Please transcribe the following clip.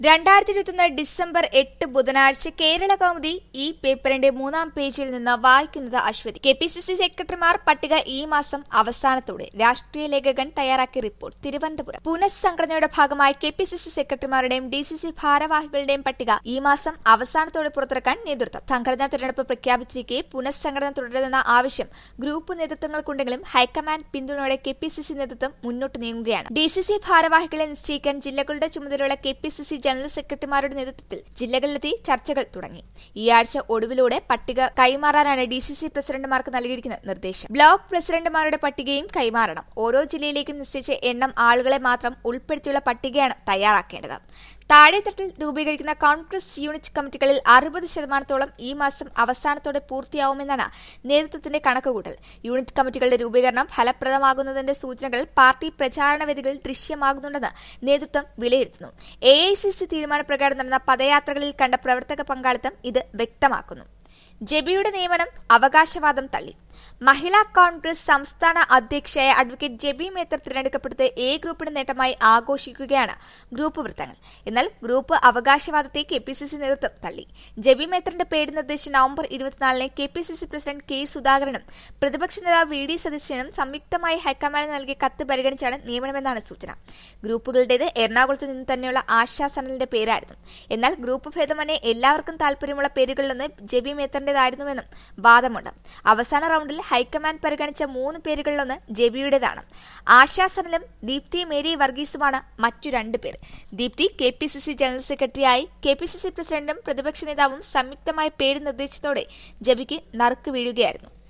രണ്ടായിരത്തി ഇരുപത്തൊന്ന് ഡിസംബർ എട്ട് ബുധനാഴ്ച കേരള കൗമുദി ഈ പേപ്പറിന്റെ മൂന്നാം പേജിൽ നിന്ന് വായിക്കുന്നത് Aswathi K P C C സെക്രട്ടറിമാർ പട്ടിക ഈ മാസം അവസാനത്തോടെ രാഷ്ട്രീയ ലേഖകൻ തയ്യാറാക്കിയ റിപ്പോർട്ട് തിരുവനന്തപുരം പുനഃസംഘടനയുടെ ഭാഗമായി കെ പി സി സി സെക്രട്ടറിമാരുടെയും ഡി സി സി ഭാരവാഹികളുടെയും പട്ടിക ഈ മാസം അവസാനത്തോടെ പുറത്തിറക്കാൻ നേതൃത്വം സംഘടനാ തെരഞ്ഞെടുപ്പ് പ്രഖ്യാപിച്ചിരിക്കെ പുനഃസംഘടന തുടരുതെന്ന ആവശ്യം ഗ്രൂപ്പ് നേതൃത്വങ്ങൾക്കുണ്ടെങ്കിലും ഹൈക്കമാൻഡ് പിന്തുണയോടെ കെ പി സി സി നേതൃത്വം മുന്നോട്ട് നീങ്ങുകയാണ് ഡി സി സി ഭാരവാഹികളെ നിശ്ചയിക്കാൻ ജില്ലകളുടെ ചുമതലയുള്ള K P C C general സെക്രട്ടറിമാരുടെ നേതൃത്വത്തിൽ ജില്ലകളിലെത്തി ചർച്ചകൾ തുടങ്ങി ഈ ആഴ്ച ഒടുവിലൂടെ പട്ടിക കൈമാറാനാണ് ഡി സി സി പ്രസിഡന്റുമാർക്ക് നൽകിയിരിക്കുന്ന നിർദ്ദേശം ബ്ലോക്ക് പ്രസിഡന്റുമാരുടെ പട്ടികയും കൈമാറണം ഓരോ ജില്ലയിലേക്കും നിശ്ചയിച്ച എണ്ണം ആളുകളെ മാത്രം ഉൾപ്പെടുത്തിയുള്ള പട്ടികയാണ് തയ്യാറാക്കേണ്ടത് താഴെത്തട്ടിൽ രൂപീകരിക്കുന്ന കോൺഗ്രസ് യൂണിറ്റ് കമ്മിറ്റികളിൽ അറുപത് ശതമാനത്തോളം ഈ മാസം അവസാനത്തോടെ പൂർത്തിയാവുമെന്നാണ് നേതൃത്വത്തിന്റെ കണക്കുകൂട്ടൽ യൂണിറ്റ് കമ്മിറ്റികളുടെ രൂപീകരണം ഫലപ്രദമാകുന്നതിന്റെ സൂചനകൾ പാർട്ടി പ്രചാരണ വേദികളിൽ ദൃശ്യമാകുന്നുണ്ടെന്ന് നേതൃത്വം വിലയിരുത്തുന്നു എ ഐ സി സി തീരുമാനപ്രകാരം നടന്ന പദയാത്രകളിൽ കണ്ട പ്രവർത്തക പങ്കാളിത്തം ഇത് വ്യക്തമാക്കുന്നു ജെബിയുടെ നിയമനം അവകാശവാദം തള്ളി മഹിളാ കോൺഗ്രസ് സംസ്ഥാന അധ്യക്ഷയായ അഡ്വക്കേറ്റ് ജെബി മേത്തർ തിരഞ്ഞെടുക്കപ്പെട്ടത് എ ഗ്രൂപ്പിന്റെ നേട്ടമായി ആഘോഷിക്കുകയാണ് ഗ്രൂപ്പ് വൃത്തങ്ങൾ എന്നാൽ ഗ്രൂപ്പ് അവകാശവാദത്തെ കെ പി സി സി നേതൃത്വം തള്ളി ജെബി മേത്തറിന്റെ പേര് നിർദ്ദേശിച്ച നവംബർ ഇരുപത്തിനാലിന് K P C C president K സുധാകരനും പ്രതിപക്ഷ നേതാവ് വി ഡി സതീശനും സംയുക്തമായി ഹൈക്കമാൻഡ് നൽകിയ കത്ത് പരിഗണിച്ചാണ് നിയമനമെന്നാണ് സൂചന ഗ്രൂപ്പുകളുടേത് എറണാകുളത്ത് നിന്ന് തന്നെയുള്ള ആശാ സനലിന്റെ പേരായിരുന്നു എന്നാൽ ഗ്രൂപ്പ് ഭേദമനെ എല്ലാവർക്കും താൽപര്യമുള്ള പേരുകളിലൊന്ന് ജെബി മേത്തറിന്റേതായിരുന്നുവെന്നും വാദമുണ്ട് അവസാന റൌണ്ടിൽ ഹൈക്കമാൻഡ് പരിഗണിച്ച മൂന്ന് പേരുകളിലൊന്ന് ജെബിയുടേതാണ് ആശാ സനലും ദീപ്തി മേരി വർഗീസുമാണ് മറ്റു രണ്ട് പേർ Deepthi K P C C general സെക്രട്ടറിയായി കെ പി സി സി പ്രസിഡന്റും പ്രതിപക്ഷ നേതാവും സംയുക്തമായി പേര് നിർദ്ദേശിച്ചതോടെ ജബിക്ക് നറുക്ക് വീഴുകയായിരുന്നു